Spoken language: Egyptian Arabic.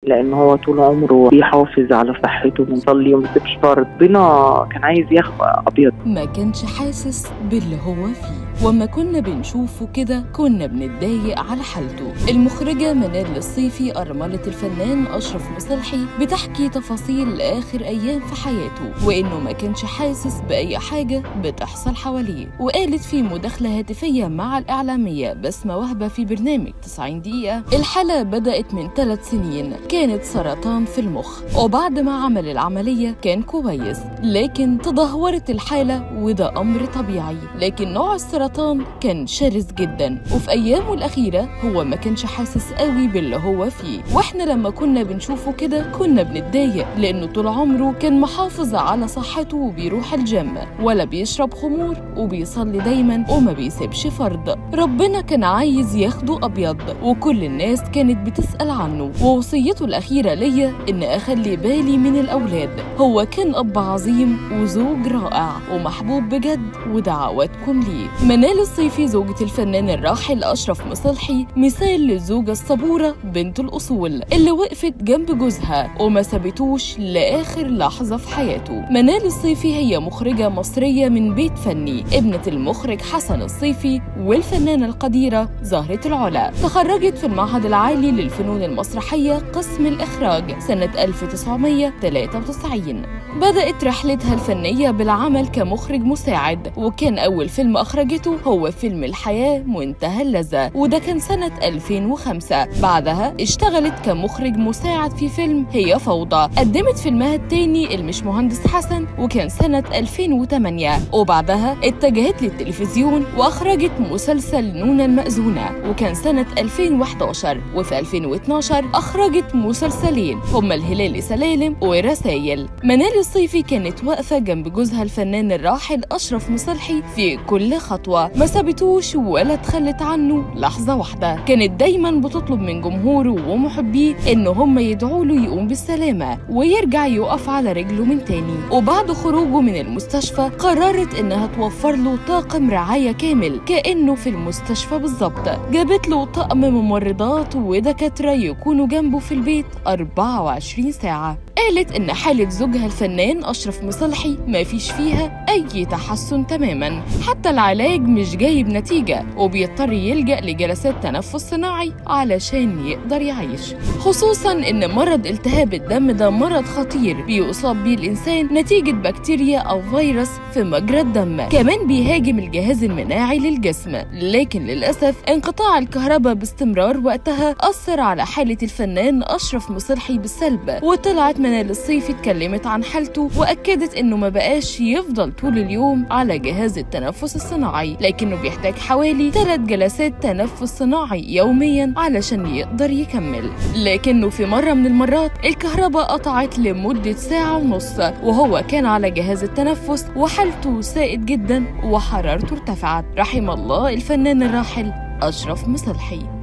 لان هو طول عمره بيحافظ على صحته بيصلي وما بيسيبش فرض ربنا كان عايز ياخد ابيض ما كانش حاسس باللي هو فيه وما كنا بنشوفه كده كنا بنتضايق على حالته المخرجة منال الصيفي أرملة الفنان أشرف مصلحي بتحكي تفاصيل آخر أيام في حياته وإنه ما كانش حاسس بأي حاجة بتحصل حواليه وقالت في مداخلة هاتفية مع الإعلامية بسمة وهبة في برنامج 90 دقيقة الحالة بدأت من ثلاث سنين كانت سرطان في المخ وبعد ما عمل العملية كان كويس لكن تدهورت الحالة وده أمر طبيعي لكن نوع السرطان كان شرس جدا وفي أيامه الأخيرة هو ما كانش حاسس قوي باللي هو فيه واحنا لما كنا بنشوفه كده كنا بنتضايق لأنه طول عمره كان محافظ على صحته وبيروح الجيم ولا بيشرب خمور وبيصلي دايما وما بيسيبش فرض ربنا كان عايز ياخده أبيض وكل الناس كانت بتسأل عنه ووصيته الأخيرة ليا إن أخلي بالي من الأولاد هو كان أب عظيم وزوج رائع ومحبوب بجد ودعواتكم ليه منال الصيفي زوجة الفنان الراحل أشرف مصلحي مثال للزوجة الصبورة بنت الأصول اللي وقفت جنب جوزها وما سابتوش لآخر لحظة في حياته منال الصيفي هي مخرجة مصرية من بيت فني ابنة المخرج حسن الصيفي والفنانة القديرة زهرة العلا تخرجت في المعهد العالي للفنون المسرحية قسم الإخراج سنة 1993 بدأت رحلتها الفنية بالعمل كمخرج مساعد وكان أول فيلم أخرجته هو فيلم الحياة منتهى اللذة وده كان سنة 2005 بعدها اشتغلت كمخرج مساعد في فيلم هي فوضى قدمت فيلمها التاني المش مهندس حسن وكان سنة 2008 وبعدها اتجهت للتلفزيون وأخرجت مسلسل نونا المأذونة وكان سنة 2011 وفي 2012 أخرجت مسلسلين هما الهلال سلالم ورسايل منال الصيفي كانت واقفة جنب جوزها الفنان الراحل أشرف مصلحي في كل خطوة ما سابتوش ولا تخلت عنه لحظة واحدة كانت دايما بتطلب من جمهوره ومحبيه إن هم يدعوا له يقوم بالسلامة ويرجع يقف على رجله من تاني وبعد خروجه من المستشفى قررت إنها توفر له طاقم رعاية كامل كأنه في المستشفى بالظبط جابت له طقم ممرضات ودكاترة يكونوا جنبه في البيت 24 ساعة قالت إن حالة زوجها الفنان أشرف مصلحي ما فيش فيها أي تحسن تماما حتى العلاج مش جايب نتيجة وبيضطر يلجأ لجلسات تنفس صناعي علشان يقدر يعيش خصوصا إن مرض التهاب الدم ده مرض خطير بيصاب بيه الإنسان نتيجة بكتيريا أو فيروس في مجرى الدم كمان بيهاجم الجهاز المناعي للجسم لكن للأسف انقطاع الكهرباء باستمرار وقتها أثر على حالة الفنان أشرف مصلحي بالسلب وطلعت منال الصيفي اتكلمت عن حالته وأكدت إنه ما بقاش يفضل طول اليوم على جهاز التنفس الصناعي لكنه بيحتاج حوالي ثلاث جلسات تنفس صناعي يوميا علشان يقدر يكمل لكنه في مرة من المرات الكهرباء قطعت لمدة ساعة ونص وهو كان على جهاز التنفس وحالته ساءت جدا وحرارته ارتفعت رحم الله الفنان الراحل أشرف مصلحي